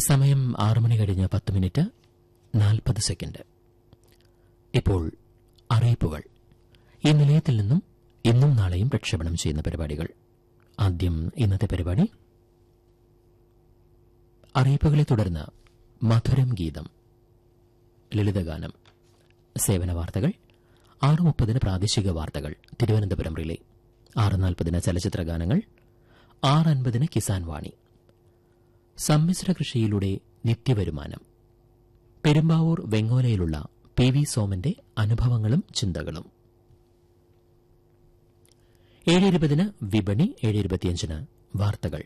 സമയം ആറ് മണി കഴിഞ്ഞ് പത്ത് മിനിറ്റ് നാൽപ്പത് സെക്കൻഡ് ഇപ്പോൾ അറിയിപ്പുകൾ ഈ നിലയത്തിൽ നിന്നും ഇന്നും നാളെയും പ്രക്ഷേപണം ചെയ്യുന്ന പരിപാടികൾ ആദ്യം ഇന്നത്തെ പരിപാടി അറിയിപ്പുകളെ തുടർന്ന് മധുരം ഗീതം ലളിതഗാനം സേവന വാർത്തകൾ ആറ് മുപ്പതിന് പ്രാദേശിക വാർത്തകൾ തിരുവനന്തപുരം റിലേ ആറ് നാൽപ്പതിന് ചലച്ചിത്ര ഗാനങ്ങൾ ആറ് അൻപതിന് കിസാൻ വാണി സമ്മിശ്ര കൃഷിയിലൂടെ നിത്യവരുമാനം പെരുമ്പാവൂർ വെങ്ങോലയിലുള്ള പി വി സോമന്റെ അനുഭവങ്ങളും ചിന്തകളും ഏഴ് ഇരുപതിന് വിപണി ഏഴ് ഇരുപത്തിയഞ്ചിന് വാർത്തകൾ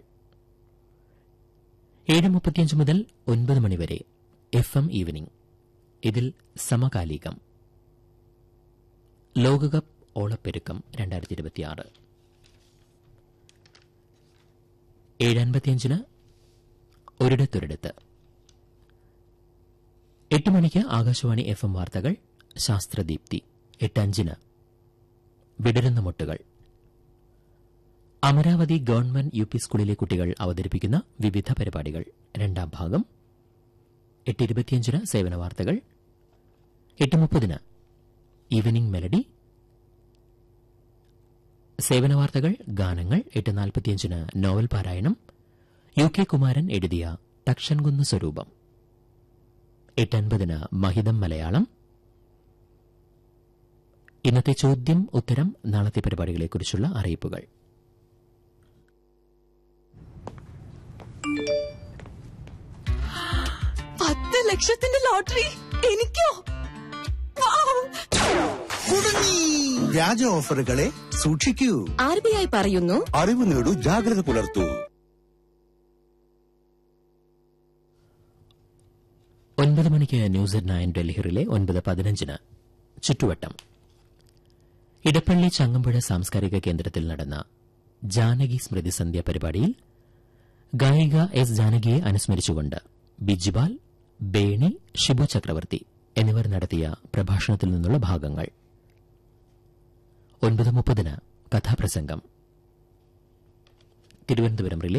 ഏഴ് മുപ്പത്തിയഞ്ച് മുതൽ ഒൻപത് മണിവരെ എഫ് എം ഈവനിംഗ് ഇതിൽ സമകാലികം ലോകകപ്പ് ഓളപ്പെരുക്കം രണ്ടായിരത്തി ഇരുപത്തിയാറ് ഏഴ് അൻപത്തിയഞ്ചിന് ഒരിടത്തൊരിടത്ത് എട്ട് മണിക്ക് ആകാശവാണി എഫ് എം വാർത്തകൾ ശാസ്ത്രദീപ്തി എട്ട് അഞ്ചിന് വിടരുന്ന മുട്ടുകൾ അമരാവതി ഗവൺമെന്റ് യു പി സ്കൂളിലെ കുട്ടികൾ അവതരിപ്പിക്കുന്ന വിവിധ പരിപാടികൾ രണ്ടാം ഭാഗം എട്ട് ഇരുപത്തിയഞ്ചിന് സേവന വാർത്തകൾ എട്ട് മുപ്പതിന് ഈവനിംഗ് മെലഡി സേവന വാർത്തകൾ ഗാനങ്ങൾ എട്ട് നാൽപ്പത്തിയഞ്ചിന് നോവൽ പാരായണം യു കെ കുമാരൻ എഴുതിയ തക്ഷൻകുന്ന് സ്വരൂപം എട്ട് അൻപതിന് മഹിതം മലയാളം ഇന്നത്തെ ചോദ്യം ഉത്തരം നാളത്തെ പരിപാടികളെക്കുറിച്ചുള്ള അറിയിപ്പുകൾ പത്ത് ലക്ഷത്തിന്റെ ലോട്ടറി എനിക്കോ വൗ! കുടുങ്ങി വ്യാജ ഓഫറുകളെ സൂക്ഷിക്കൂ ആർ ബി ഐ പറയുന്നു അറിവ് നേടൂ ജാഗ്രത പുലർത്തൂ ഒൻപത് മണിക്ക് ന്യൂസ് അറ്റ് നയൻ ഡൽഹിയിലെ ഒൻപത് പതിനഞ്ചിന് ചുറ്റുവട്ടം ഇടപ്പള്ളി ചങ്ങമ്പുഴ സാംസ്കാരിക കേന്ദ്രത്തിൽ നടന്ന ജാനകി സ്മൃതി സന്ധ്യ പരിപാടിയിൽ ഗായിക എസ് ജാനകിയെ അനുസ്മരിച്ചുകൊണ്ട് ബിജിബാൽ ബേണി ഷിബു ചക്രവർത്തി എന്നിവർ നടത്തിയ പ്രഭാഷണത്തിൽ നിന്നുള്ള ഭാഗങ്ങൾ ഒൻപത് മുപ്പതിന് കഥാപ്രസംഗം തിരുവനന്തപുരം റിലേ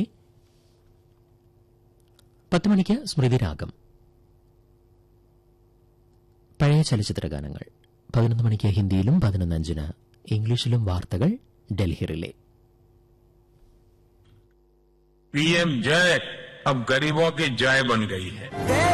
പത്ത് മണിക്ക് സ്മൃതിരാഗം പഴയ ചലച്ചിത്ര ഗാനങ്ങൾ പതിനൊന്ന് മണിക്ക് ഹിന്ദിയിലും പതിനൊന്ന് അഞ്ചിന് ഇംഗ്ലീഷിലും വാർത്തകൾ ഡൽഹി റിലേ पीएम जय अब गरीबों की जय बन गई है